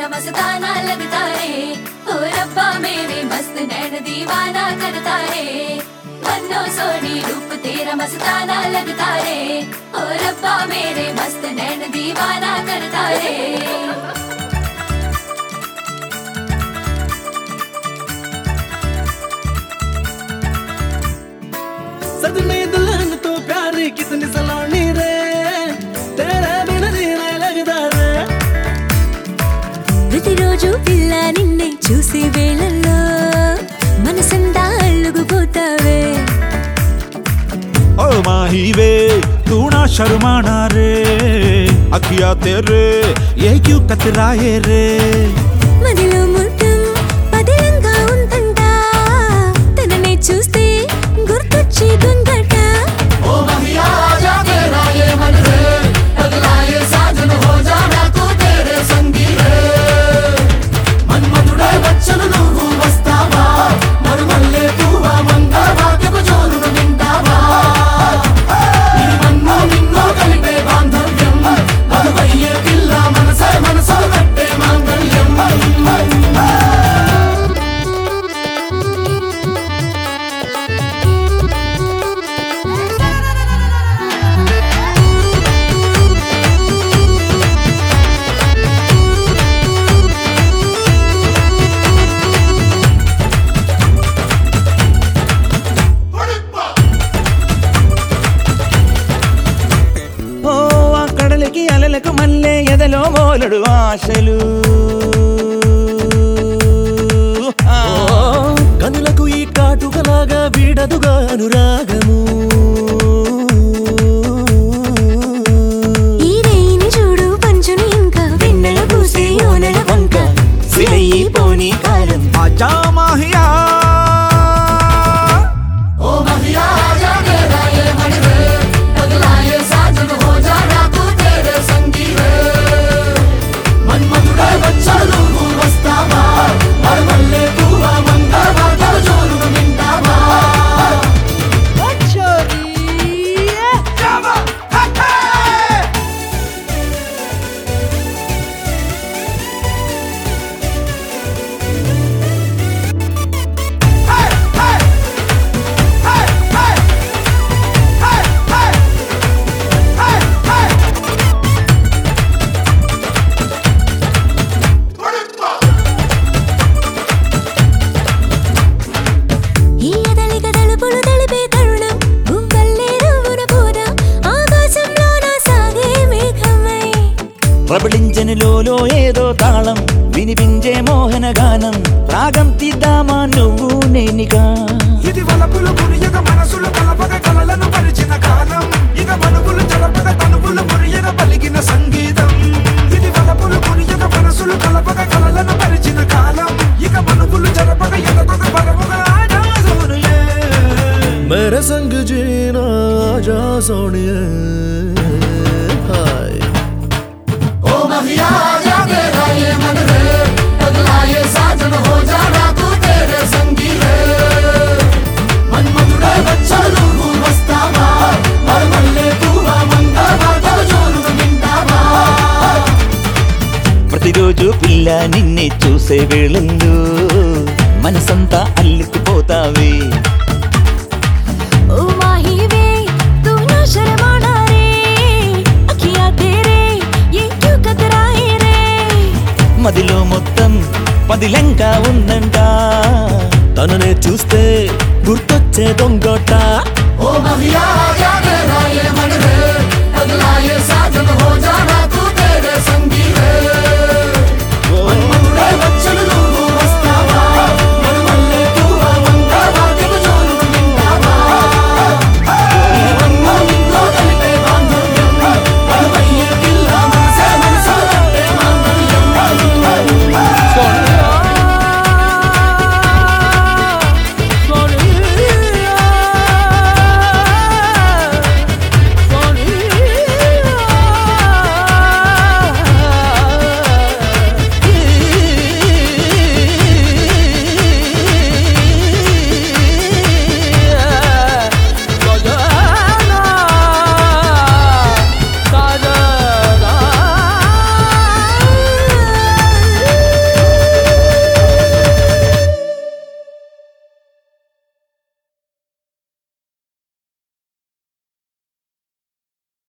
तेरा मस्ताना लगता रे ओ रब्बा मेरे मस्त नैन दीवाना करता रे मन्नो सोनी रूप तेरा मस्ताना लगता रे ओ रब्बा मेरे मस्त नैन दीवाना करता रे सद में दुल्हन तो प्यार कितनी सलोनी रे तेरे बिन जीने लगता रे ప్రతిరోజు పిల్ల నిన్నే చూసే వేళల్లో మనసంతా అల్లుకుపోతావే ओ माही वे तू ना शर्माना रे अखिया तेरे ये क्यों कतराए रे మదిలో మొత్తం పదిలంగా ఉందంట తననే చూస్తే గుర్తొచ్చి దొంగట ओ महिया आजा तेरा ये मन रे पगला ये साजन हो जाना तू तेरे संगी रे మన్మధుడే వచ్చను నువ్వు వస్తావా మరుమల్లే పువ్వా మంగళవా జోరును వింటావా ఇది మన్ను నిన్ను కలిపే బాంధవ్యం మధువయ్యే పిల్ల మనసే మనసు కట్టే మాంగళ్యం ఓ ఆ కడలికి అలలకు మల్లె ఎదలో మోలడు ఆశలు ఆ, కనులకు ఈ కాటుకలాగా వీడదుగా అనురాగము ఈ రేయిని చూడు పంచుని ఇంకా వెన్నెల పూసే యోనల వంక సిలయి పోని కాలం ఆజా మాహియా ओ महिया आजा तेरा ये मन रे पगला ये साजन हो जाना तू तेरे संगी रे మన్మధుడే వచ్చాడు నువ్వు వస్తావా మరుమల్లే పువ్వా మంగళవా జోరును వింటావా ఈ ఎదలి కదలుపులు తలిపే తరుణం గువ్వల్లే రువ్వున పోదా ఆకాశంలో నా సాగే మేఘమై ప్రబలించని లోలో ఏదో తాళం వినిపించే మోహన గానం రాగం తీద్దామా నువ్వు నేనిగా ఇది వలపులు మురియగ మనసులు కలపగ కలలను పరిచిన కాలం ఇక మనుగులు జలపగ తనువులు మురియగ పలికిన సంగీతం ఇది వలపులు మురియగ మనసులు కలపగ కలలను పరిచిన కాలం ఇక మనుగులు జలపగ ఎగపగ బలముగ ఆడా సోనియే मेरे संग जीना जा सोनिए हाय ओ महिया आजा तेरा ये मन रे पगला ये साजन हो जाना तू तेरे संगी रे మన్మధుడే వచ్చాడు నువ్వు వస్తావా మరుమల్లే పువ్వా మంగళవా జోరును వింటావా ప్రతిరోజు పిల్ల నిన్నే చూసే వేళల్లో మనసంతా అల్లుకుపోతావే ओ माही वे तू ना शर्माना रे अखियां तेरे ये क्यों कतराए रे మదిలో మొత్తం పదిలంగా ఉందంట తననే చూస్తే గుర్తొచ్చే దొంగట